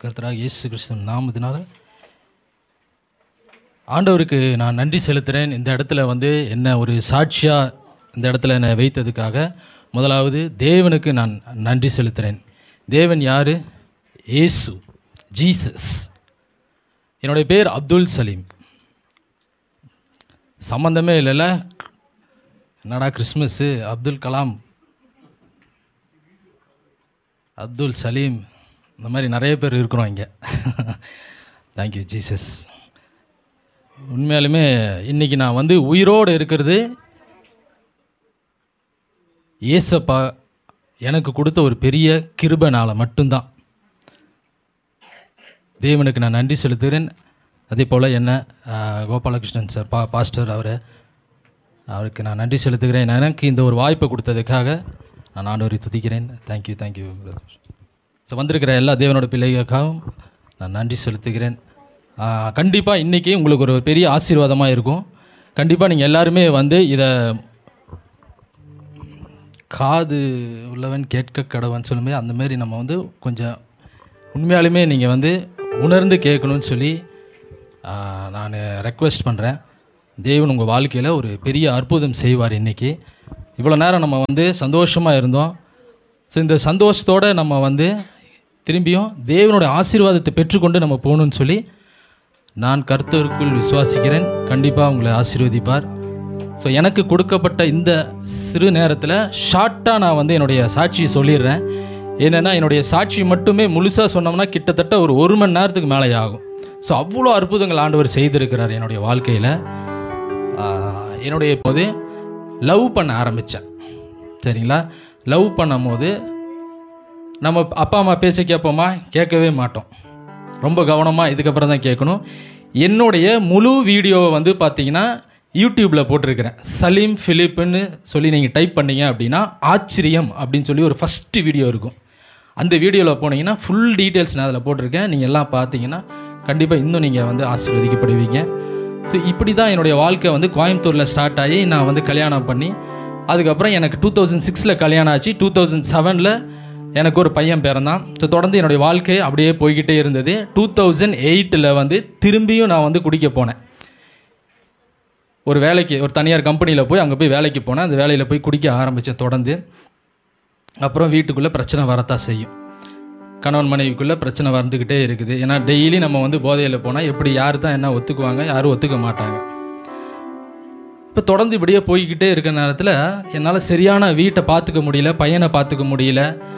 கர்த்தராக இயேசு கிறிஸ்துவின் நாமத்தினால ஆண்டவருக்கு நான் நன்றி செலுத்துகிறேன் இந்த இடத்துல வந்து என்ன ஒரு சாட்சியாக இந்த இடத்துல என்னை வைத்ததுக்காக முதலாவது தேவனுக்கு நான் நன்றி செலுத்துகிறேன் தேவன் யார் இயேசு ஜீசஸ் என்னுடைய பேர் அப்துல் சலீம் சம்மந்தமே இல்லைல்ல என்னடா கிறிஸ்மஸ்ஸு அப்துல் கலாம் அப்துல் சலீம் இந்த மாதிரி நிறைய பேர் இருக்கிறோம் இங்கே தேங்க்யூ ஜீசஸ் உண்மையாலுமே இன்றைக்கி நான் வந்து உயிரோடு இருக்கிறது ஏசப்பா எனக்கு கொடுத்த ஒரு பெரிய கிருபனால மட்டும்தான் தேவனுக்கு நான் நன்றி செலுத்துகிறேன் அதே போல் என்ன ஆஹ், கோபாலகிருஷ்ணன் சார் பா பாஸ்டர் அவர் அவருக்கு நான் நன்றி செலுத்துகிறேன் எனக்கு இந்த ஒரு வாய்ப்பை கொடுத்ததுக்காக நான் ஆண்டவரை துதிக்கிறேன் தேங்க்யூ தேங்க்யூ ஸோ வந்திருக்கிற எல்லா தேவனோட பிள்ளைகளுக்காகவும் நான் நன்றி செலுத்துகிறேன் கண்டிப்பாக இன்றைக்கி உங்களுக்கு ஒரு பெரிய ஆசீர்வாதமாக இருக்கும் கண்டிப்பாக நீங்கள் எல்லாருமே வந்து இதை காது உள்ளவன் கேட்க கடவன் சொல்லுமே அந்த மாதிரி நம்ம வந்து கொஞ்சம் உண்மையாலுமே நீங்கள் வந்து உணர்ந்து கேட்கணும்னு சொல்லி நான் ரெக்வெஸ்ட் பண்ணுறேன் தேவன் உங்கள் வாழ்க்கையில் ஒரு பெரிய அற்புதம் செய்வார் இன்றைக்கி இவ்வளோ நேரம் நம்ம வந்து சந்தோஷமாக இருந்தோம் ஸோ இந்த சந்தோஷத்தோடு நம்ம வந்து திரும்பியும் தேவனோட ஆசீர்வாதத்தை பெற்றுக்கொண்டு நம்ம போகணும்னு சொல்லி நான் கர்த்தருக்குள் விசுவாசிக்கிறேன் கண்டிப்பாக உங்களை ஆசீர்வதிப்பார் ஸோ எனக்கு கொடுக்கப்பட்ட இந்த சிறு நேரத்தில் ஷார்ட்டாக நான் வந்து என்னுடைய சாட்சியை சொல்லிடுறேன் என்னென்னா என்னுடைய சாட்சி மட்டுமே முழுசாக சொன்னோம்னா கிட்டத்தட்ட ஒரு ஒரு மணி நேரத்துக்கு மேலே ஆகும் ஸோ அவ்வளோ அற்புதங்கள் ஆண்டவர் செய்திருக்கிறார் என்னுடைய வாழ்க்கையில் என்னுடைய போது லவ் பண்ண ஆரம்பித்தேன் சரிங்களா லவ் பண்ணும்போது நம்ம அப்பா அம்மா பேச்சை கேட்போமா கேட்கவே மாட்டோம் ரொம்ப கவனமாக இதுக்கப்புறம் தான் கேட்கணும் என்னுடைய முழு வீடியோவை வந்து பார்த்தீங்கன்னா யூடியூப்பில் போட்டிருக்கிறேன் சலீம் ஃபிலிப்புன்னு சொல்லி நீங்கள் டைப் பண்ணீங்க அப்படின்னா ஆச்சரியம் அப்படின்னு சொல்லி ஒரு ஃபஸ்ட்டு வீடியோ இருக்கும் அந்த வீடியோவில் போனீங்கன்னா ஃபுல் டீட்டெயில்ஸ் நான் அதில் போட்டிருக்கேன் நீங்கள் எல்லாம் பார்த்தீங்கன்னா கண்டிப்பாக இன்னும் நீங்கள் வந்து ஆசீர்வதிக்கப்படுவீங்க ஸோ இப்படி தான் என்னுடைய வாழ்க்கை வந்து கோயம்புத்தூரில் ஸ்டார்ட் ஆகி நான் வந்து கல்யாணம் பண்ணி அதுக்கப்புறம் எனக்கு டூ தௌசண்ட் சிக்ஸில் கல்யாணம் ஆச்சு டூ தௌசண்ட் செவனில் எனக்கு ஒரு பையன் பிறந்தான் ஸோ தொடர்ந்து என்னுடைய வாழ்க்கை அப்படியே போய்கிட்டே இருந்தது டூ தௌசண்ட் எயிட்டில் வந்து திரும்பியும் நான் வந்து குடிக்க போனேன் ஒரு வேலைக்கு ஒரு தனியார் கம்பெனியில் போய் அங்கே போய் வேலைக்கு போனேன் அந்த வேலையில் போய் குடிக்க ஆரம்பித்தேன் தொடர்ந்து அப்புறம் வீட்டுக்குள்ளே பிரச்சனை வரத்தான் செய்யும் கணவன் மனைவிக்குள்ளே பிரச்சனை வந்துக்கிட்டே இருக்குது ஏன்னா டெய்லி நம்ம வந்து போதையில் போனால் எப்படி யார் தான் என்ன ஒத்துக்குவாங்க யாரும் ஒத்துக்க மாட்டாங்க இப்போ தொடர்ந்து இப்படியே போய்கிட்டே இருக்க நேரத்தில் என்னால் சரியான வீட்டை பார்த்துக்க முடியல பையனை பார்த்துக்க முடியல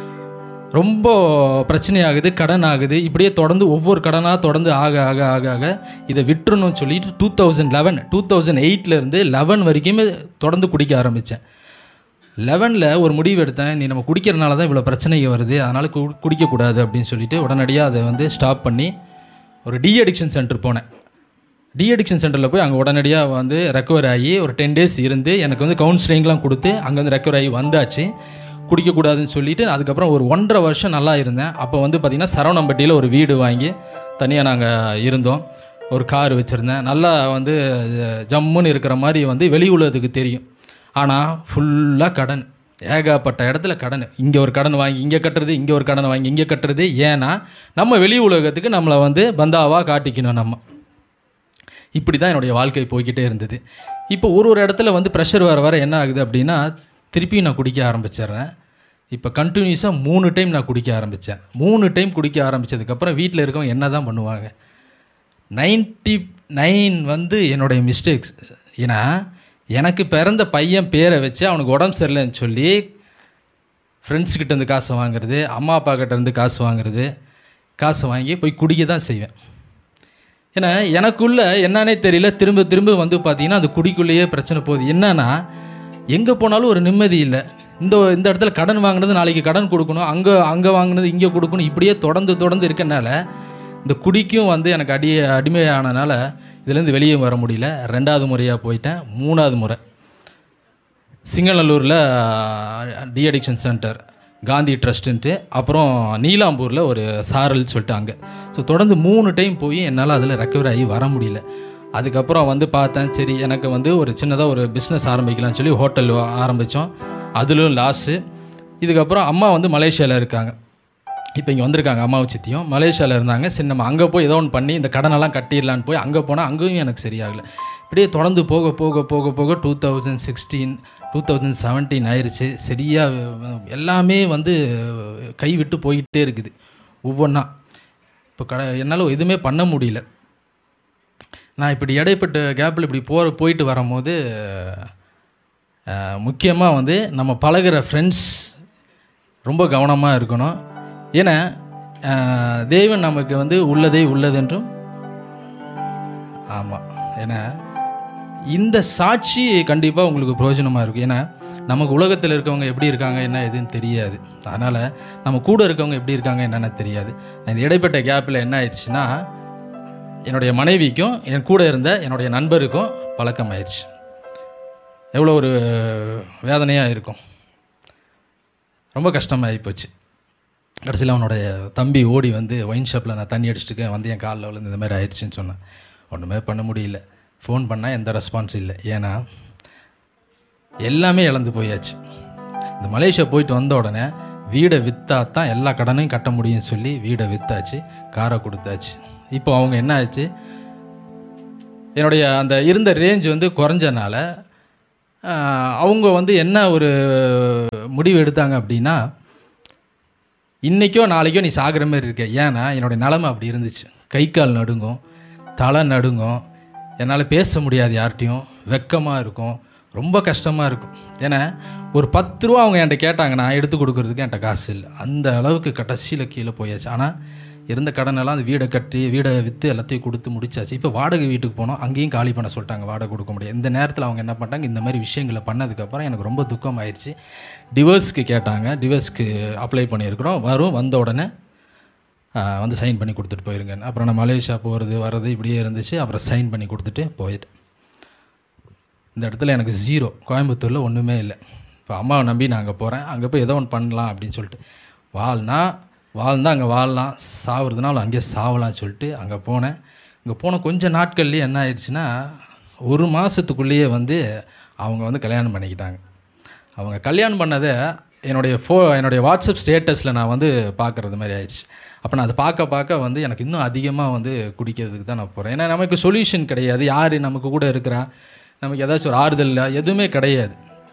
ரொம்ப பிரச்சனையாகுது கடன் ஆகுது இப்படியே தொடர்ந்து ஒவ்வொரு கடனாக தொடர்ந்து ஆக ஆக ஆக ஆக இதை விட்டுறணும்னு சொல்லிட்டு two thousand eleven two thousand எயிட்லேருந்து லெவன் வரைக்குமே தொடர்ந்து குடிக்க ஆரம்பித்தேன் லெவனில் ஒரு முடிவு எடுத்தேன் நீ நம்ம குடிக்கிறனால தான் இவ்வளோ பிரச்சனைங்க வருது அதனால் கு குடிக்கக்கூடாது அப்படின்னு சொல்லிட்டு உடனடியாக அதை வந்து ஸ்டாப் பண்ணி ஒரு டி அடிக்ஷன் சென்டர் போனேன் டி அடிக்ஷன் சென்டரில் போய் அங்கே உடனடியாக வந்து ரெக்கவர் ஆகி ஒரு டென் டேஸ் இருந்து எனக்கு வந்து கவுன்சிலிங்லாம் கொடுத்து அங்கே வந்து ரெக்கவர் ஆகி வந்தாச்சு குடிக்கக்கூடாதுன்னு சொல்லிட்டு அதுக்கப்புறம் ஒரு ஒன்றரை வருஷம் நல்லா இருந்தேன் அப்போ வந்து பார்த்திங்கன்னா சரவணம்பட்டியில் ஒரு வீடு வாங்கி தனியாக நாங்கள் இருந்தோம் ஒரு கார் வச்சுருந்தேன் நல்லா வந்து ஜம்முன்னு இருக்கிற மாதிரி வந்து வெளி உலகத்துக்கு தெரியும் ஆனால் ஃபுல்லாக கடன் ஏகப்பட்ட இடத்துல கடன் இங்கே ஒரு கடன் வாங்கி இங்கே கட்டுறது இங்கே ஒரு கடன் வாங்கி இங்கே கட்டுறது ஏன்னா நம்ம வெளி உலகத்துக்கு நம்மளை வந்து பந்தாவாக காட்டிக்கணும் நம்ம இப்படி தான் என்னுடைய வாழ்க்கை போய்கிட்டே இருந்தது இப்போ ஒரு ஒரு இடத்துல வந்து ப்ரெஷர் வர வர என்ன ஆகுது அப்படின்னா திருப்பியும் நான் குடிக்க ஆரம்பிச்சிடுறேன் இப்போ கண்டினியூஸாக மூணு டைம் நான் குடிக்க ஆரம்பித்தேன் மூணு டைம் குடிக்க ஆரம்பித்ததுக்கப்புறம் வீட்டில் இருக்கவங்க என்ன தான் பண்ணுவாங்க நைன்ட்டி நைன் வந்து என்னுடைய மிஸ்டேக்ஸ் ஏன்னா எனக்கு பிறந்த பையன் பேரை வச்சு அவனுக்கு உடம்பு சரியில்லைன்னு சொல்லி ஃப்ரெண்ட்ஸ் கிட்டேருந்து காசு வாங்குறது அம்மா அப்பா கிட்டேருந்து காசு வாங்குறது காசு வாங்கி போய் குடிக்க தான் செய்வேன் ஏன்னா எனக்குள்ள என்னன்னே தெரியல திரும்ப திரும்ப வந்து பார்த்தீங்கன்னா அந்த குடிக்குள்ளேயே பிரச்சனை போகுது என்னன்னா எங்கே போனாலும் ஒரு நிம்மதி இல்லை இந்த இந்த இடத்துல கடன் வாங்கினது நாளைக்கு கடன் கொடுக்கணும் அங்கே அங்கே வாங்கினது இங்கே கொடுக்கணும் இப்படியே தொடர்ந்து தொடர்ந்து இருக்கனால இந்த குடிக்கும் வந்து எனக்கு அடி அடிமையானனால இதுலேருந்து வெளியே வர முடியல ரெண்டாவது முறையாக போயிட்டேன் மூணாவது முறை சிங்களநல்லூரில் டி அடிக்ஷன் சென்டர் காந்தி ட்ரஸ்ட்டுன்ட்டு அப்புறம் நீலாம்பூரில் ஒரு சாரல் சொல்லிட்டு அங்கே ஸோ தொடர்ந்து மூணு டைம் போய் என்னால் அதில் ரெக்கவர் ஆகி வர முடியல அதுக்கப்புறம் வந்து பார்த்தேன் சரி எனக்கு வந்து ஒரு சின்னதாக ஒரு பிஸ்னஸ் ஆரம்பிக்கலாம்னு சொல்லி ஹோட்டல் ஆரம்பித்தோம் அதிலும் லாஸு இதுக்கப்புறம் அம்மா வந்து மலேசியாவில் இருக்காங்க இப்போ இங்கே வந்திருக்காங்க அம்மாவும் சித்தியும் மலேசியாவில் இருந்தாங்க சரி நம்ம அங்கே போய் ஏதோ ஒன்று பண்ணி இந்த கடனெல்லாம் கட்டிடலான்னு போய் அங்கே போனால் அங்கேயும் எனக்கு சரியாகலை இப்படியே தொடர்ந்து போக போக போக போக two thousand sixteen two thousand seventeen ஆயிடுச்சு சரியாக எல்லாமே வந்து கைவிட்டு போயிட்டே இருக்குது ஒவ்வொன்றா இப்போ கட என்னால் எதுவுமே பண்ண முடியல நான் இப்படி இடைப்பட்ட கேப்பில் இப்படி போகிற போயிட்டு வரும்போது முக்கியமாக வந்து நம்ம பழகுற ஃப்ரெண்ட்ஸ் ரொம்ப கவனமாக இருக்கணும் ஏன்னா அஹ், தேவன் நமக்கு வந்து உள்ளதே உள்ளதென்றும் ஆமாம் ஏன்னா இந்த சாட்சி கண்டிப்பாக உங்களுக்கு பிரயோஜனமாக இருக்கும் ஏன்னா நமக்கு உலகத்தில் இருக்கவங்க எப்படி இருக்காங்க என்ன எதுன்னு தெரியாது அதனால் நம்ம கூட இருக்கவங்க எப்படி இருக்காங்க என்னென்ன தெரியாது இந்த இடைப்பட்ட கேப்பில் என்ன ஆயிடுச்சுன்னா என்னுடைய மனைவிக்கும் என் கூட இருந்த என்னுடைய நண்பருக்கும் பழக்கம் ஆயிடுச்சு எவ்வளோ ஒரு வேதனையாக இருக்கும் ரொம்ப கஷ்டமாகி போச்சு கடைசியில் அவனுடைய தம்பி ஓடி வந்து ஒயின் ஷாப்பில் நான் தண்ணி அடிச்சிட்டு இருக்கேன் வந்து என் காலில் விழுந்து இந்த மாதிரி ஆயிடுச்சுன்னு சொன்னேன் ஒன்றுமே பண்ண முடியல ஃபோன் பண்ணால் எந்த ரெஸ்பான்ஸும் இல்லை ஏன்னா எல்லாமே இழந்து போயாச்சு இந்த மலேசியா போயிட்டு வந்த உடனே வீடை விற்றா தான் எல்லா கடனையும் கட்ட முடியும்னு சொல்லி வீடை விற்றாச்சு காரை கொடுத்தாச்சு இப்போ அவங்க என்ன ஆச்சு என்னுடைய அந்த இருந்த ரேஞ்ச் வந்து குறைஞ்சனால ஆஹ், அவங்க வந்து என்ன ஒரு முடிவு எடுத்தாங்க அப்படின்னா இன்றைக்கோ நாளைக்கோ நீ சாகிற மாதிரி இருக்க ஏன்னா என்னுடைய நிலமை அப்படி இருந்துச்சு கை கால் நடுங்கும் தலை நடுங்கும் என்னால் பேச முடியாது யார்கிட்டையும் வெக்கமாக இருக்கும் ரொம்ப கஷ்டமாக இருக்கும் ஏன்னா ஒரு பத்து ரூபா அவங்க என்கிட்ட கேட்டாங்க நான் எடுத்து கொடுக்கறதுக்கு என்கிட்ட காசு இல்லை அந்த அளவுக்கு கடைசியில் கீழே போயாச்சு ஆனால் இருந்த கடனெல்லாம் அந்த வீடை கட்டி வீடை விற்று எல்லாத்தையும் கொடுத்து முடிச்சாச்சு இப்போ வாடகை வீட்டுக்கு போனோம் அங்கேயும் காலி பண்ண சொல்லிட்டாங்க வாடகை கொடுக்க முடியாது இந்த நேரத்தில் அவங்க என்ன பண்ணிட்டாங்க இந்த மாதிரி விஷயங்களை பண்ணதுக்கப்புறம் எனக்கு ரொம்ப துக்கம் ஆயிடுச்சு டிவோர்ஸ்க்கு கேட்டாங்க டிவோர்ஸ்க்கு அப்ளை பண்ணியிருக்கிறோம் வரும் வந்த உடனே ஆ, வந்து சைன் பண்ணி கொடுத்துட்டு போயிருங்க அப்புறம் நான் மலேசியா போகிறது வர்றது இப்படியே இருந்துச்சு அப்புறம் சைன் பண்ணி கொடுத்துட்டு போயிட்டேன் இந்த இடத்துல எனக்கு ஜீரோ கோயம்புத்தூரில் ஒன்றுமே இல்லை இப்போ அம்மாவை நம்பி நான் அங்கே போகிறேன் அங்கே போய் ஏதோ ஒன்று பண்ணலாம் அப்படின்னு சொல்லிட்டு வாழ்னா வாழ்ந்தா அங்கே வாழலாம் சாவுறதுனாலும் அங்கேயே சாவலாம்னு சொல்லிட்டு அங்கே போனேன் அங்கே போன கொஞ்ச நாட்கள்லேயே என்ன ஆயிடுச்சுன்னா ஒரு மாதத்துக்குள்ளேயே வந்து அவங்க வந்து கல்யாணம் பண்ணிக்கிட்டாங்க அவங்க கல்யாணம் பண்ணதை என்னுடைய ஃபோ என்னுடைய வாட்ஸ்அப் ஸ்டேட்டஸில் நான் வந்து பார்க்குறது மாதிரி ஆயிடுச்சு அப்போ நான் அதை பார்க்க பார்க்க வந்து எனக்கு இன்னும் அதிகமாக வந்து குடிக்கிறதுக்கு தான் நான் போகிறேன் ஏன்னா நமக்கு சொல்யூஷன் கிடையாது யார் நமக்கு கூட இருக்கிறா நமக்கு ஏதாச்சும் ஒரு ஆறுதல் இல்லை எதுவுமே கிடையாது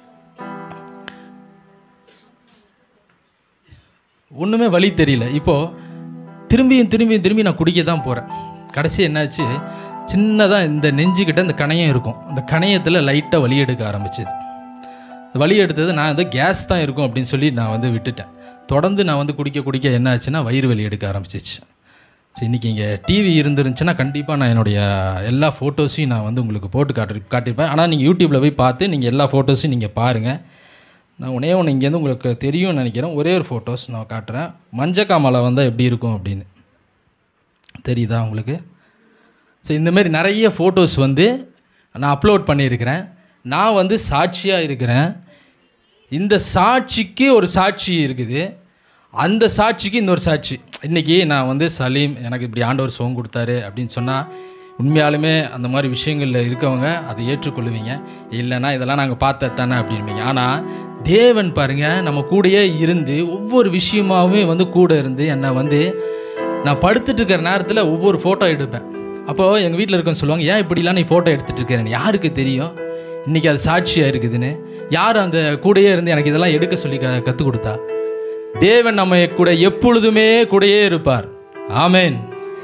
ஒன்றுமே வழி தெரியல இப்போது திரும்பியும் திரும்பியும் திரும்பி நான் குடிக்க தான் போகிறேன் கடைசி என்னாச்சு சின்னதாக இந்த நெஞ்சுக்கிட்ட இந்த கணையம் இருக்கும் அந்த கணையத்தில் லைட்டாக வலி எடுக்க ஆரம்பிச்சது இந்த வலி எடுத்தது நான் வந்து கேஸ் தான் இருக்கும் அப்படின்னு சொல்லி நான் வந்து விட்டுட்டேன் தொடர்ந்து நான் வந்து குடிக்க குடிக்க என்ன ஆச்சுன்னா வயிறு வலி எடுக்க ஆரம்பிச்சிச்சு சரி இன்றைக்கி இங்கே டிவி இருந்துருந்துச்சுன்னா கண்டிப்பாக நான் என்னுடைய எல்லா ஃபோட்டோஸையும் நான் வந்து உங்களுக்கு போட்டு காட்டி காட்டியிருப்பேன் ஆனால் நீங்கள் யூடியூப்பில் போய் பார்த்து நீங்கள் எல்லா ஃபோட்டோஸையும் நீங்கள் பாருங்கள் நான் ஒன்றே ஒன்று இங்கேருந்து உங்களுக்கு தெரியும்னு நினைக்கிறேன் ஒரே ஒரு ஃபோட்டோஸ் நான் காட்டுறேன் மஞ்சக்காமலை வந்தால் எப்படி இருக்கும் அப்படின்னு தெரியுதா உங்களுக்கு ஸோ இந்தமாரி நிறைய ஃபோட்டோஸ் வந்து நான் அப்லோட் பண்ணியிருக்கிறேன் நான் வந்து சாட்சியாக இருக்கிறேன் இந்த சாட்சிக்கு ஒரு சாட்சி இருக்குது அந்த சாட்சிக்கு இன்னொரு சாட்சி இன்றைக்கி நான் வந்து சலீம் எனக்கு இப்படி ஆண்டவர் சோங் கொடுத்தாரு அப்படின்னு சொன்னால் உண்மையாலுமே அந்த மாதிரி விஷயங்களில் இருக்கவங்க அதை ஏற்றுக்கொள்ளுவீங்க இல்லைன்னா இதெல்லாம் நாங்கள் பார்த்தது தானே அப்படின்பீங்க ஆனால் தேவன் பாருங்க நம்ம கூடயே இருந்து ஒவ்வொரு விஷயமாவே வந்து கூட இருந்து என்னை வந்து நான் படுத்துட்டு இருக்கிற நேரத்தில் ஒவ்வொரு ஃபோட்டோ எடுப்பேன் அப்போது எங்கள் வீட்டில் இருக்கவங்க சொல்லுவாங்க ஏன் இப்படிலாம் நீ ஃபோட்டோ எடுத்துகிட்டு இருக்கிறேன்னு யாருக்கு தெரியும் இன்றைக்கி அது சாட்சியாக இருக்குதுன்னு யார் அந்த கூடயே இருந்து எனக்கு இதெல்லாம் எடுக்க சொல்லி க கற்றுக் கொடுத்தா தேவன் நம்ம கூட எப்பொழுதுமே கூடயே இருப்பார் ஆமேன்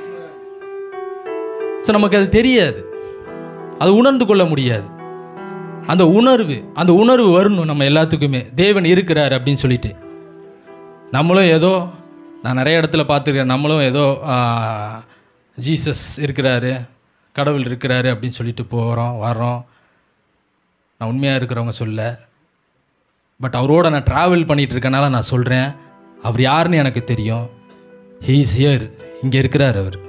ஸோ நமக்கு அது தெரியாது அது உணர்ந்து கொள்ள முடியாது அந்த உணர்வு அந்த உணர்வு வரணும் நம்ம எல்லாத்துக்குமே தேவன் இருக்கிறார் அப்படின்னு சொல்லிட்டு நம்மளும் ஏதோ நான் நிறைய இடத்துல பார்த்துருக்கேன் நம்மளும் ஏதோ ஆ, ஜீசஸ் இருக்கிறாரு கடவுள் இருக்கிறாரு அப்படின்னு சொல்லிட்டு போகிறோம் வர்றோம் நான் உண்மையாக இருக்கிறவங்க சொல்ல பட் அவரோட நான் ட்ராவல் பண்ணிட்டு இருக்கனால நான் சொல்கிறேன் அவர் யாருன்னு எனக்கு தெரியும் ஹீஸ் ஹியர் இங்கே இருக்கிறார் அவர்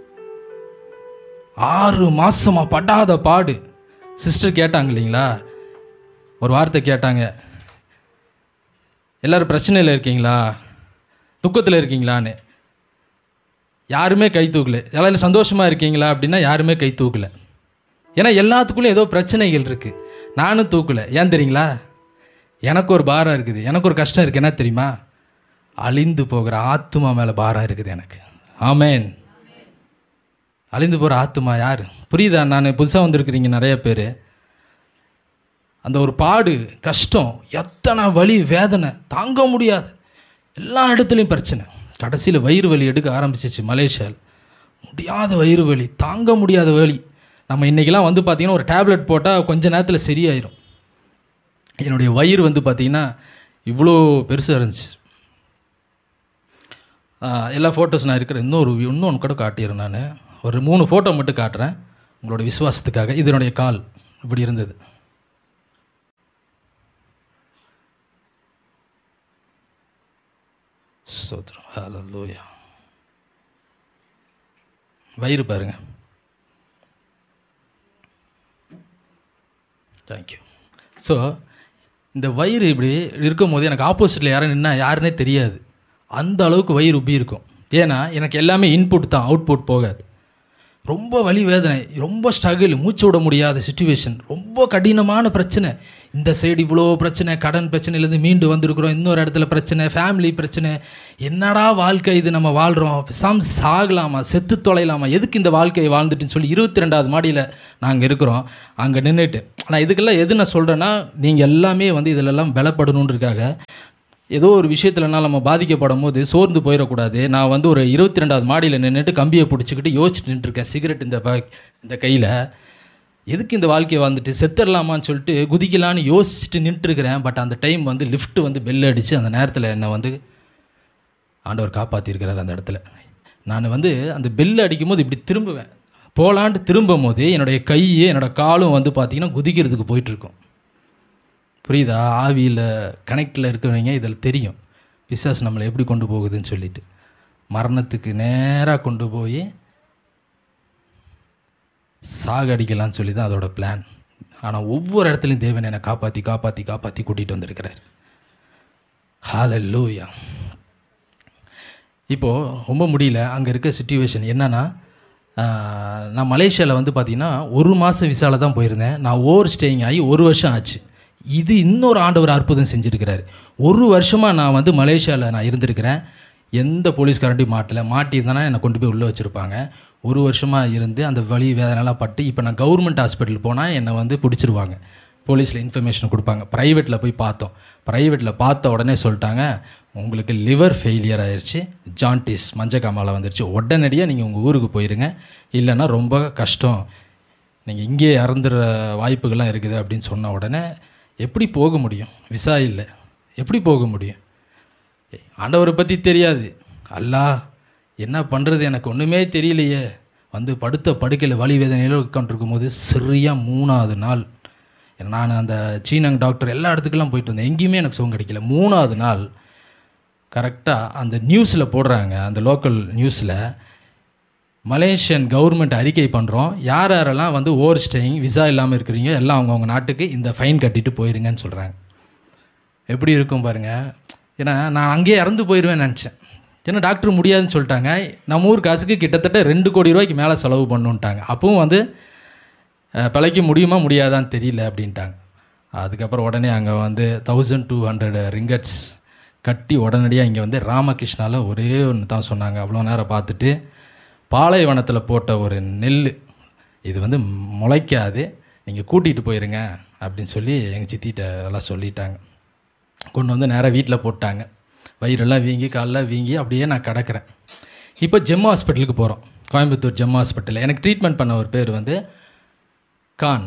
ஆறு மாசமா படாத பாடு சிஸ்டர் கேட்டாங்க இல்லைங்களா ஒரு வார்த்தை கேட்டாங்க எல்லாரும் பிரச்சனையில் இருக்கீங்களா துக்கத்தில் இருக்கீங்களான்னு யாருமே கை தூக்கல எல்லாரும் சந்தோஷமாக இருக்கீங்களா அப்படின்னா யாருமே கை தூக்கல ஏன்னா எல்லாத்துக்குள்ளேயும் ஏதோ பிரச்சனைகள் இருக்குது நானும் தூக்கல ஏன் தெரியுங்களா எனக்கு ஒரு பாரம் இருக்குது எனக்கு ஒரு கஷ்டம் இருக்குது என்ன தெரியுமா அழிந்து போகிற ஆத்துமா மேலே பாரம் இருக்குது எனக்கு ஆமேன் அழிந்து போகிற ஆத்துமா யார் புரியுதா நான் புதுசாக வந்திருக்கிறீங்க நிறைய பேர் அந்த ஒரு பாடு கஷ்டம் எத்தனை வலி வேதனை தாங்க முடியாது எல்லா இடத்துலையும் பிரச்சனை கடைசியில் வயிறு வலி எடுக்க ஆரம்பிச்சிச்சு மலேசியாவில் முடியாத வயிறு வலி தாங்க முடியாத வலி நம்ம இன்றைக்கெல்லாம் வந்து பார்த்திங்கன்னா ஒரு டேப்லெட் போட்டால் கொஞ்ச நேரத்தில் சரியாயிரும் என்னுடைய வயிறு வந்து பார்த்திங்கன்னா இவ்வளோ பெருசாக இருந்துச்சு ஆஹ் எல்லா ஃபோட்டோஸ் நான் இருக்கிற இன்னொரு இன்னொன்று கூட காட்டிடுறேன் நான் ஒரு மூணு ஃபோட்டோ மட்டும் காட்டுறேன் உங்களோட விசுவாசத்துக்காக இதனுடைய கால் இப்படி இருந்தது ஸ்தோத்திரம் ஹalleluya வயிறு பாருங்க தேங்க்யூ ஸோ இந்த வயிறு இப்படி இருக்கும்போது எனக்கு ஆப்போசிட்டில் யாரும் நின்னா யாருன்னே தெரியாது அந்த அளவுக்கு வயிறு உப்பி இருக்கும் ஏன்னா எனக்கு எல்லாமே இன்புட் தான் அவுட்புட் போகாது ரொம்ப வலி வேதனை ரொம்ப ஸ்ட்ரகிள் மூச்சு விட முடியாத சுச்சுவேஷன் ரொம்ப கடினமான பிரச்சனை இந்த சைடு இவ்வளோ பிரச்சனை கடன் பிரச்சனையிலேருந்து மீண்டு வந்திருக்கிறோம் இன்னொரு இடத்துல பிரச்சனை ஃபேமிலி பிரச்சனை என்னடா வாழ்க்கை இது நம்ம வாழ்கிறோம் சாம் சாகலாமா செத்து தொலைலாமா எதுக்கு இந்த வாழ்க்கையை வாழ்ந்துட்டுன்னு சொல்லி இருபத்தி ரெண்டாவது மாடியில் நாங்கள் இருக்கிறோம் அங்கே நின்றுட்டு ஆனால் இதுக்கெல்லாம் எது நான் சொல்கிறேன்னா நீங்கள் எல்லாமே வந்து இதிலெல்லாம் பலப்படணுன்றதுக்காக ஏதோ ஒரு விஷயத்துலனா நம்ம பாதிக்கப்படும் போது சோர்ந்து போயிடக்கூடாது நான் வந்து ஒரு இருபத்தி ரெண்டாவது மாடியில் நின்றுட்டு கம்பியை பிடிச்சிக்கிட்டு யோசிச்சுட்டு நின்றுருக்கேன் சிகரெட் இந்த ப இந்த கையில் எதுக்கு இந்த வாழ்க்கையை வாழ்ந்துட்டு செத்துடலாமான்னு சொல்லிட்டு குதிக்கலான்னு யோசிச்சுட்டு நின்றுருக்கிறேன் பட் அந்த டைம் வந்து லிஃப்ட் வந்து பெல் அடித்து அந்த நேரத்தில் என்னை வந்து ஆண்டவர் காப்பாற்றிருக்கிறார் அந்த இடத்துல நான் வந்து அந்த பெல் அடிக்கும்போது இப்படி திரும்புவேன் போலான்ட்டு திரும்பும் போது என்னுடைய கை என்னோட காலும் வந்து பார்த்திங்கன்னா குதிக்கிறதுக்கு போயிட்டுருக்கும் புரியுதா ஆவியில் கனெக்டில் இருக்கிறவங்க இதில் தெரியும் பிசாஸ் நம்மளை எப்படி கொண்டு போகுதுன்னு சொல்லிட்டு மரணத்துக்கு நேராக கொண்டு போய் சாகடிக்கலாம்னு சொல்லி தான் அதோட பிளான் ஆனால் ஒவ்வொரு இடத்துலையும் தேவன் என்னை காப்பாற்றி காப்பாற்றி காப்பாற்றி கூட்டிகிட்டு வந்திருக்கிறார் ஹalleluya இப்போது ரொம்ப முடியல அங்கே இருக்க சுச்சுவேஷன் என்னென்னா நான் மலேசியாவில் வந்து பார்த்திங்கன்னா ஒரு மாதம் விசாவில் தான் போயிருந்தேன் நான் ஓவர் ஸ்டேயிங் ஆகி ஒரு வருஷம் ஆச்சு இது இன்னொரு ஆண்டவர் அற்புதம் செஞ்சுருக்கிறாரு ஒரு வருஷமாக நான் வந்து மலேசியாவில் நான் இருந்திருக்கிறேன் எந்த போலீஸ்காரண்டையும் மாட்டல மாட்டியிருந்தேன்னா என்னை கொண்டு போய் உள்ளே வச்சுருப்பாங்க ஒரு வருஷமாக இருந்து அந்த வலி வேதனைலாம் பட்டு இப்போ நான் கவர்மெண்ட் ஹாஸ்பிட்டல் போனால் என்னை வந்து பிடிச்சிருவாங்க போலீஸில் இன்ஃபர்மேஷன் கொடுப்பாங்க ப்ரைவேட்டில் போய் பார்த்தோம் ப்ரைவேட்டில் பார்த்த உடனே சொல்லிட்டாங்க உங்களுக்கு லிவர் ஃபெயிலியர் ஆயிடுச்சு ஜாண்டிஸ் மஞ்சக்காமால வந்துருச்சு உடனடியாக நீங்கள் உங்கள் ஊருக்கு போயிருங்க இல்லைன்னா ரொம்ப கஷ்டம் நீங்கள் இங்கேயே இறந்துற வாய்ப்புகள்லாம் இருக்குது அப்படின்னு சொன்ன உடனே எப்படி போக முடியும் விசா இல்லை எப்படி போக முடியும் ஏய், ஆண்டவரை பற்றி தெரியாது அல்லாஹ் என்ன பண்ணுறது எனக்கு ஒன்றுமே தெரியலையே வந்து படுத்த படுக்கையில் வலி வேதனையில் உட்காந்துருக்கும் போது சரியாக மூணாவது நாள் நான் அந்த சீனங் டாக்டர் எல்லா இடத்துக்கெல்லாம் போயிட்டு வந்தேன் எங்கேயுமே எனக்கு சுகம் கிடைக்கல மூணாவது நாள் கரெக்டாக அந்த நியூஸில் போடுறாங்க அந்த லோக்கல் நியூஸில் மலேசியன் கவர்மெண்ட் அறிக்கை பண்ணுறோம் யார் யாரெல்லாம் வந்து ஓவர் ஸ்டேயிங் விசா இல்லாமல் இருக்கிறீங்க எல்லாம் அவங்கவுங்க நாட்டுக்கு இந்த ஃபைன் கட்டிட்டு போயிருங்கன்னு சொல்கிறாங்க எப்படி இருக்கும் பாருங்கள் ஏன்னா நான் அங்கேயே இறந்து போயிடுவேன்னு நினச்சேன் ஏன்னா டாக்டர் முடியாதுன்னு சொல்லிட்டாங்க நம்ம ஊர் காசுக்கு கிட்டத்தட்ட ரெண்டு கோடி ரூபாய்க்கு மேலே செலவு பண்ணுன்ட்டாங்க அப்பவும் வந்து அஹ், பிழைக்க முடியுமா முடியாதான்னு தெரியல அப்படின்ட்டாங்க அதுக்கப்புறம் உடனே அங்கே வந்து தௌசண்ட் டூ ஹண்ட்ரட் ரிங்கட்ஸ் கட்டி உடனடியாக இங்கே வந்து ராமகிருஷ்ணாவில் ஒரே ஒன்று தான் சொன்னாங்க அவ்வளோ நேரம் பார்த்துட்டு பாலைவனத்தில் போட்ட ஒரு நெல் இது வந்து முளைக்காது நீங்கள் கூட்டிகிட்டு போயிருங்க அப்படின்னு சொல்லி எங்கள் சித்திகிட்ட எல்லாம் சொல்லிட்டாங்க கொண்டு வந்து நேராக வீட்டில் போட்டாங்க வயிறெல்லாம் வீங்கி காலெல்லாம் வீங்கி அப்படியே நான் கிடக்கிறேன் இப்போ ஜெம் ஹாஸ்பிட்டலுக்கு போகிறோம் கோயம்புத்தூர் ஜெம் ஹாஸ்பிட்டல் எனக்கு ட்ரீட்மெண்ட் பண்ண ஒரு பேர் வந்து கான்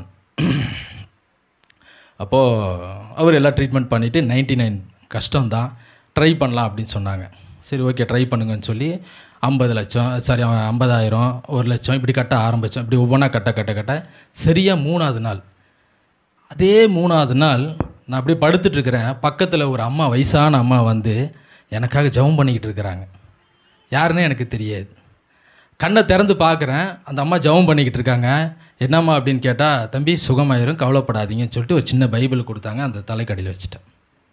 அப்போது அவர் எல்லாம் ட்ரீட்மெண்ட் பண்ணிவிட்டு நைன்ட்டி நைன் கஷ்டம்தான் ட்ரை பண்ணலாம் அப்படின்னு சொன்னாங்க சரி ஓகே ட்ரை பண்ணுங்கன்னு சொல்லி ஐம்பது லட்சம் சாரி ஐம்பதாயிரம் ஒரு லட்சம் இப்படி கட்ட ஆரம்பித்தோம் இப்படி ஒவ்வொன்றா கட்ட கட்ட கட்ட சரியாக மூணாவது நாள் அதே மூணாவது நாள் நான் அப்படியே படுத்துட்டு இருக்கிறேன் பக்கத்தில் ஒரு அம்மா வயசான அம்மா வந்து எனக்காக ஜெபம் பண்ணிக்கிட்டு இருக்கிறாங்க யாருன்னே எனக்கு தெரியாது கண்ணை திறந்து பார்க்குறேன் அந்த அம்மா ஜெபம் பண்ணிக்கிட்டு இருக்காங்க என்னம்மா அப்படின்னு கேட்டால் தம்பி சுகமாயிரும் கவலைப்படாதீங்கன்னு சொல்லிட்டு ஒரு சின்ன பைபிள் கொடுத்தாங்க அந்த தலைக்கடியில் வச்சுட்டேன்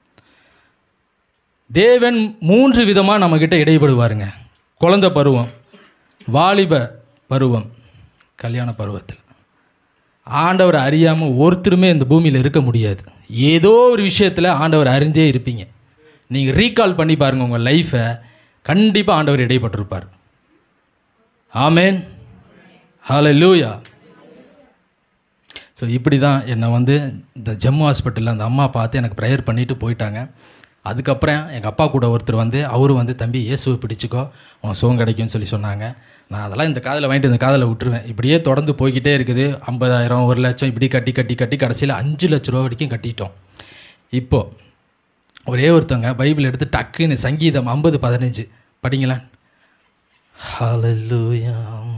தேவன் மூன்று விதமாக நம்மக்கிட்ட இடைபடுவாருங்க குழந்தை பருவம் வாலிப பருவம் கல்யாண பருவத்தில் ஆண்டவர் அறியாமல் ஒருத்தருமே இந்த பூமியில் இருக்க முடியாது ஏதோ ஒரு விஷயத்தில் ஆண்டவர் அறிந்தே இருப்பீங்க நீங்கள் ரீகால் பண்ணி பாருங்கள் உங்கள் லைஃப்பை கண்டிப்பாக ஆண்டவர் இடைப்பட்டிருப்பார் ஆமேன் ஹalleluya ஸோ இப்படி தான் என்னை வந்து இந்த ஜம்மு ஹாஸ்பிட்டலில் அந்த அம்மா பார்த்து எனக்கு ப்ரேயர் பண்ணிட்டு போயிட்டாங்க அதுக்கப்புறம் எங்கள் அப்பா கூட ஒருத்தர் வந்து அவரு வந்து தம்பி இயேசுவை பிடிச்சிக்கோ உனக்கு சுகம் கிடைக்கும்னு சொல்லி சொன்னாங்க நான் அதெல்லாம் இந்த காதில் வாங்கிட்டு இந்த காதில் விட்டுருவேன் இப்படியே தொடர்ந்து போய்கிட்டே இருக்குது ஐம்பதாயிரம் ஒரு லட்சம் இப்படி கட்டி கட்டி கட்டி கடைசியில் அஞ்சு லட்ச ரூபா வரைக்கும் கட்டிட்டோம் இப்போது ஒரே ஒருத்தவங்க பைபிள் எடுத்து டக்குன்னு சங்கீதம் ஐம்பது பதினஞ்சு படிங்களேன் ஹalleluya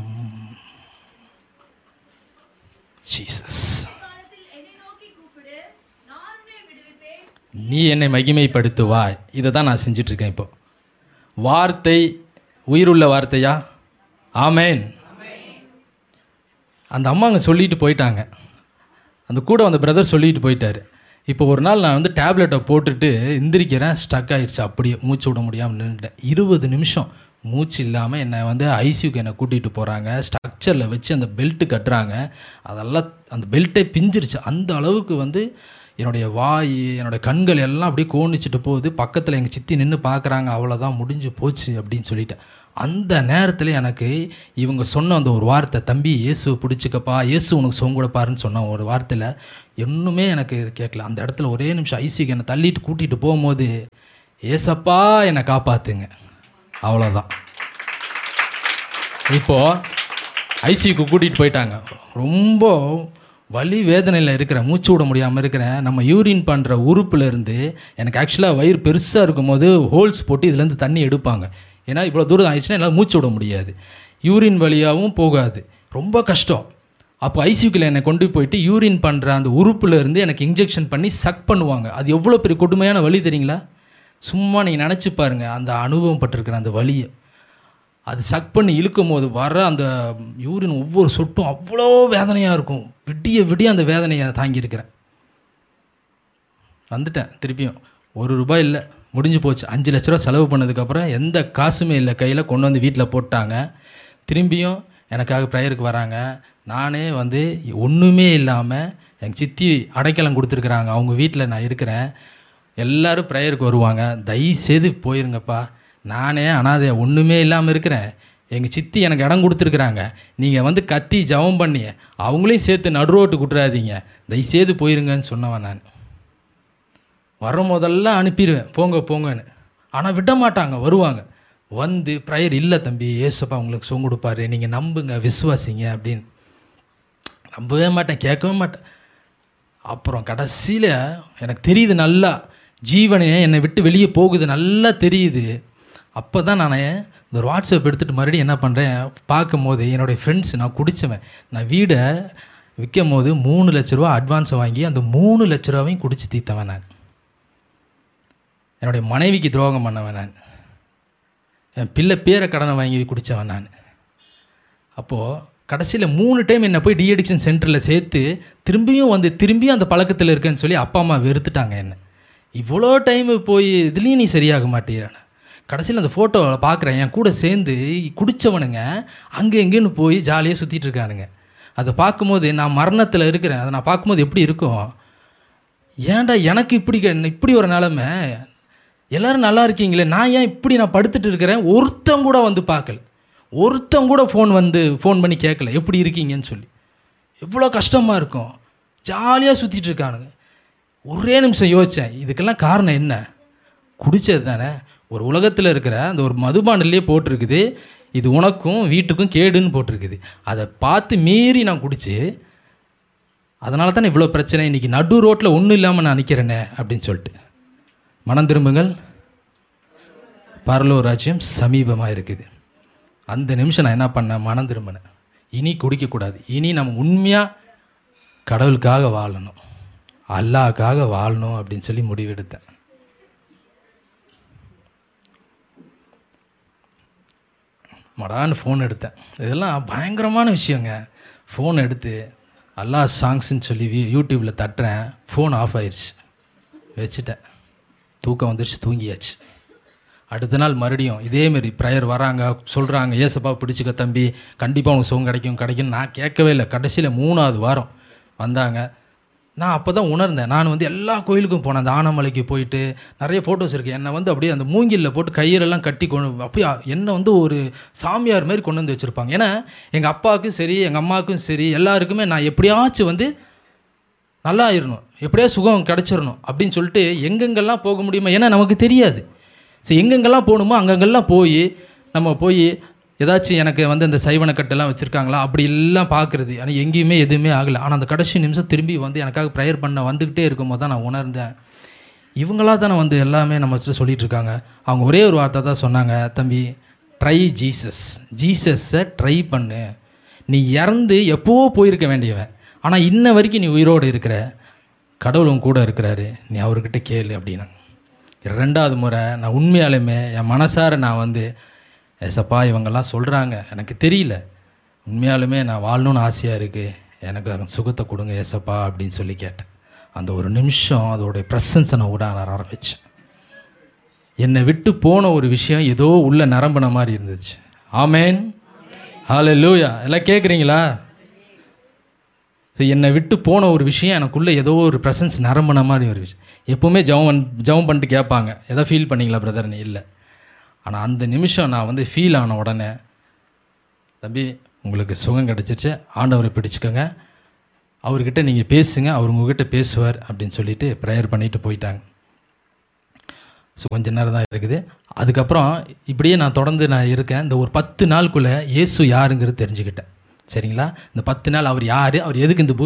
ஜீசஸ் காலத்தில் என்னை நோக்கி கூப்பிடு நான் உன்னை விடுவிப்பேன் நீ என்னை மகிமைப்படுத்துவாய் இதை தான் நான் செஞ்சிட்ருக்கேன் இப்போ வார்த்தை உயிருள்ள வார்த்தையா ஆமேன் அந்த அம்மா அங்கே சொல்லிட்டு போயிட்டாங்க அந்த கூட வந்த பிரதர் சொல்லிட்டு போயிட்டாரு இப்போ ஒரு நாள் நான் வந்து டேப்லெட்டை போட்டுட்டு எந்திரிக்கிறேன் ஸ்டக் ஆயிடுச்சு அப்படியே மூச்சு விட முடியாமல் நின்றுட்டேன் இருபது நிமிஷம் மூச்சு இல்லாமல் என்னை வந்து ஐசியூக்கு என்னை கூட்டிகிட்டு போகிறாங்க ஸ்ட்ரக்சரில் வச்சு அந்த பெல்ட்டு கட்டுறாங்க அதெல்லாம் அந்த பெல்ட்டே பிஞ்சிருச்சு அந்த அளவுக்கு வந்து என்னுடைய வாய் என்னுடைய கண்கள் எல்லாம் அப்படியே கோணிச்சிட்டு போகுது பக்கத்தில் எங்கள் சித்தி நின்று பார்க்குறாங்க அவ்வளோதான் முடிஞ்சு போச்சு அப்படின்னு சொல்லிட்டேன் அந்த நேரத்தில் எனக்கு இவங்க சொன்ன அந்த ஒரு வார்த்தை தம்பி இயேசு பிடிச்சிக்கப்பா இயேசு உனக்கு சொங்க கொடுப்பாருன்னு சொன்ன ஒரு வார்த்தையில் இன்னுமே எனக்கு இது கேட்கல அந்த இடத்துல ஒரே நிமிஷம் ஐசிக்கு என்னை தள்ளிட்டு கூட்டிகிட்டு போகும்போது ஏசப்பா என்னை காப்பாற்றுங்க அவ்வளோதான் இப்போது ஐசியூக்கு கூட்டிகிட்டு போயிட்டாங்க ரொம்ப வலி வேதனையில் இருக்கிறேன் மூச்சு விட முடியாமல் இருக்கிறேன் நம்ம யூரின் பண்ணுற உறுப்புல இருந்து எனக்கு ஆக்சுவலாக வயிறு பெருசாக இருக்கும்போது ஹோல்ஸ் போட்டு இதுலேருந்து தண்ணி எடுப்பாங்க ஏன்னா இவ்வளோ தூரம் ஆயிடுச்சுன்னா என்னால் மூச்சு விட முடியாது யூரின் வழியாகவும் போகாது ரொம்ப கஷ்டம் அப்போ ஐசியூக்கில் என்னை கொண்டு போயிட்டு யூரின் பண்ணுற அந்த உறுப்புல இருந்து எனக்கு இன்ஜெக்ஷன் பண்ணி சக் பண்ணுவாங்க அது எவ்வளோ பெரிய கொடுமையான வலி தெரியுங்களா சும்மா நீங்கள் நினச்சி பாருங்க அந்த அனுபவம் பட்டிருக்கிற அந்த வலியை அது சக் பண்ணி இழுக்கும் போது வர அந்த யூரின் ஒவ்வொரு சொட்டும் அவ்வளோ வேதனையாக இருக்கும் விடிய விடிய அந்த வேதனையை தாங்கியிருக்கிறேன் வந்துட்டேன் திருப்பியும் ஒரு ரூபாய் இல்லை முடிஞ்சு போச்சு அஞ்சு லட்ச ரூபா செலவு பண்ணதுக்கப்புறம் எந்த காசுமே இல்லை கையில் கொண்டு வந்து வீட்டில் போட்டாங்க திரும்பியும் எனக்காக ப்ரேயருக்கு வராங்க நானே வந்து ஒன்றுமே இல்லாமல் எங்கள் சித்தி அடைக்கலம் கொடுத்துருக்குறாங்க அவங்க வீட்டில் நான் இருக்கிறேன் எல்லாரும் ப்ரேயருக்கு வருவாங்க தயவுசெய்து போயிருங்கப்பா நானே அனாதை ஒன்றுமே இல்லாமல் இருக்கிறேன் எங்கள் சித்தி எனக்கு இடம் கொடுத்துருக்குறாங்க நீங்கள் வந்து கத்தி ஜெபம் பண்ணி அவங்களையும் சேர்த்து நடுரோட்டு விட்டுறாதீங்க தயவுசெய்து போயிருங்கன்னு சொன்னவன் நான் வர முதல்ல அனுப்பிடுவேன் போங்க போங்கன்னு ஆனால் விட மாட்டாங்க வருவாங்க வந்து ப்ரேயர் இல்லை தம்பி ஏசப்பா உங்களுக்கு சொங்க கொடுப்பாரு நீங்கள் நம்புங்க விசுவாசிங்க அப்படின்னு நம்பவே மாட்டேன் கேட்கவே மாட்டேன் அப்புறம் கடைசியில் எனக்கு தெரியுது நல்லா ஜீவனே என்னை விட்டு வெளியே போகுது நல்லா தெரியுது அப்போ தான் நான் இந்த ஒரு வாட்ஸ்அப் எடுத்துகிட்டு மறுபடியும் என்ன பண்ணுறேன் பார்க்கும்போது என்னுடைய ஃப்ரெண்ட்ஸ் நான் குடித்தவன் நான் வீடை விற்கும் போது மூணு லட்ச ரூபா அட்வான்ஸை வாங்கி அந்த மூணு லட்ச ரூபாவையும் குடிச்சு தீர்த்தவன் நான் என்னுடைய மனைவிக்கு துரோகம் பண்ணவன் நான் என் பிள்ளை பேரை கடனை வாங்கி குடித்தவன் நான் அப்போது கடைசியில் மூணு டைம் என்னை போய் டிஎடிக்ஷன் சென்டரில் சேர்த்து திரும்பியும் வந்து திரும்பியும் அந்த பழக்கத்தில் இருக்கேன்னு சொல்லி அப்பா அம்மா வெறுத்துட்டாங்க என்ன இவ்வளோ டைம் போய் இதுலேயும் நீ சரியாக மாட்டேறான கடைசியில் அந்த ஃபோட்டோவில் பார்க்குறேன் என் கூட சேர்ந்து குடித்தவனுங்க அங்கே எங்கேன்னு போய் ஜாலியாக சுற்றிட்டு இருக்கானுங்க அதை பார்க்கும்போது நான் மரணத்தில் இருக்கிறேன் அதை நான் பார்க்கும்போது எப்படி இருக்கும் ஏன்டா எனக்கு இப்படி க- இப்படி ஒரு நிலமை எல்லாரும் நல்லா இருக்கீங்களே நான் ஏன் இப்படி நான் படுத்துட்டு இருக்கிறேன் ஒருத்தன் கூட வந்து பார்க்கல ஒருத்தன் கூட ஃபோன் வந்து ஃபோன் பண்ணி கேட்கல எப்படி இருக்கீங்கன்னு சொல்லி எவ்வளோ கஷ்டமாக இருக்கும் ஜாலியாக சுற்றிட்டு இருக்கானுங்க ஒரே நிமிஷம் யோசித்தேன் இதுக்கெல்லாம் காரணம் என்ன குடித்தது தானே ஒரு உலகத்தில் இருக்கிற அந்த ஒரு மதுபானிலே போட்டிருக்குது இது உனக்கும் வீட்டுக்கும் கேடுன்னு போட்டிருக்குது அதை பார்த்து மீறி நான் குடிச்சு அதனால தானே இவ்வளோ பிரச்சனை இன்றைக்கி நடு ரோட்டில் ஒன்றும் இல்லாமல் நான் நிற்கிறேனே அப்படின்னு சொல்லிட்டு மனம் திரும்புங்கள் பரலோ ராஜ்யம் சமீபமாக இருக்குது அந்த நிமிஷம் நான் என்ன பண்ணேன் மனம் திரும்பினேன் இனி குடிக்கக்கூடாது இனி நம்ம உண்மையாக கடவுளுக்காக வாழணும் அல்லாஹ்க்காக வாழணும் அப்படின்னு சொல்லி முடிவெடுத்தேன் மடான்னு ஃபோன் எடுத்தேன் இதெல்லாம் பயங்கரமான விஷயங்க ஃபோன் எடுத்து அல்லாஹ் சாங்ஸ்ன்னு சொல்லி வி- யூடியூப்பில் தட்டுறேன் ஃபோன் ஆஃப் ஆயிடுச்சு வச்சுட்டேன் தூக்கம் வந்துருச்சு தூங்கியாச்சு அடுத்த நாள் மறுபடியும் இதேமாரி ப்ரேயர் வராங்க சொல்கிறாங்க ஏசப்பா பிடிச்சிக்க தம்பி கண்டிப்பாக உனக்கு சுகம் கிடைக்கும் கிடைக்கும் நான் கேட்கவே இல்லை கடைசியில் மூணாவது வாரம் வந்தாங்க நான் அப்போ தான் உணர்ந்தேன் நான் வந்து எல்லா கோயிலுக்கும் போனேன் அந்த ஆனமலைக்கு போயிட்டு நிறைய ஃபோட்டோஸ் இருக்குது என்னை வந்து அப்படியே அந்த மூங்கிலில் போட்டு கையிலெல்லாம் கட்டி கொண்டு அப்படியே என்னை வந்து ஒரு சாமியார் மாதிரி கொண்டு வந்து வச்சுருப்பாங்க ஏன்னா எங்கள் அப்பாவுக்கும் சரி எங்கள் அம்மாவுக்கும் சரி எல்லாருக்குமே நான் எப்படியாச்சும் வந்து நல்லா ஆயிடணும் எப்படியா சுகம் கிடச்சிடணும் அப்படின்னு சொல்லிட்டு எங்கெங்கெல்லாம் போக முடியுமா ஏன்னா நமக்கு தெரியாது ஸோ எங்கெங்கெல்லாம் போகணுமோ அங்கங்கெல்லாம் போய் நம்ம போய் ஏதாச்சும் எனக்கு வந்து இந்த சைவனக்கட்டெல்லாம் வச்சுருக்காங்களா அப்படி எல்லாம் பார்க்குறது ஆனால் எங்கேயுமே எதுவுமே ஆகலை ஆனால் அந்த கடைசி நிமிஷம் திரும்பி வந்து எனக்காக ப்ரேயர் பண்ண வந்துக்கிட்டே இருக்கும்போது தான் நான் உணர்ந்தேன் இவங்களா தானே வந்து எல்லாமே நம்ம வச்சுட்டு சொல்லிட்டு இருக்காங்க அவங்க ஒரே ஒரு வார்த்தை தான் சொன்னாங்க தம்பி ட்ரை ஜீசஸ் ஜீசஸை ட்ரை பண்ணு நீ இறந்து எப்போவோ போயிருக்க வேண்டியவன் ஆனால் இன்ன வரைக்கும் நீ உயிரோடு இருக்கிற கடவுளும் கூட இருக்கிறாரு நீ அவர்கிட்ட கேளு அப்படின்னா ரெண்டாவது முறை நான் உண்மையாலுமே என் மனசார நான் வந்து ஏசப்பா இவங்கெல்லாம் சொல்கிறாங்க எனக்கு தெரியல உண்மையாலுமே நான் வாழணும்னு ஆசையாக இருக்குது எனக்கு அந்த சுகத்தை கொடுங்க ஏசப்பா அப்படின்னு சொல்லி கேட்டேன் அந்த ஒரு நிமிஷம் அதோடைய ப்ரெசன்ஸை நான் விட ஆரம்பித்தேன் என்னை விட்டு போன ஒரு விஷயம் ஏதோ உள்ள நரம்புன மாதிரி இருந்துச்சு ஆமேன் ஹாலே லூயா எல்லாம் கேட்குறீங்களா ஸோ என்னை விட்டு போன ஒரு விஷயம் எனக்குள்ளே ஏதோ ஒரு ப்ரெசன்ஸ் நரம்புன மாதிரி ஒரு விஷயம் எப்போவுமே ஜெபம் பண் ஜெபம் பண்ணிட்டு கேட்பாங்க எதோ ஃபீல் பண்ணீங்களா பிரதர்னு இல்லை ஆனால் அந்த நிமிஷம் நான் வந்து ஃபீல் ஆன உடனே தம்பி உங்களுக்கு சுகம் கிடச்சிருச்சு ஆண்டவரை பிடிச்சிக்கோங்க அவர்கிட்ட நீங்கள் பேசுங்க அவர் உங்ககிட்ட பேசுவார் அப்படின்னு சொல்லிட்டு ப்ரேயர் பண்ணிட்டு போயிட்டாங்க ஸோ கொஞ்ச நேரம் தான் இருக்குது அதுக்கப்புறம் இப்படியே நான் தொடர்ந்து நான் இருக்கேன் இந்த ஒரு பத்து நாளுக்குள்ளே இயேசு யாருங்கிறது தெரிஞ்சுக்கிட்டேன் சரிங்களா இந்த பத்து நாள் அவர் யார் அவர் எதுக்கு இந்த பூ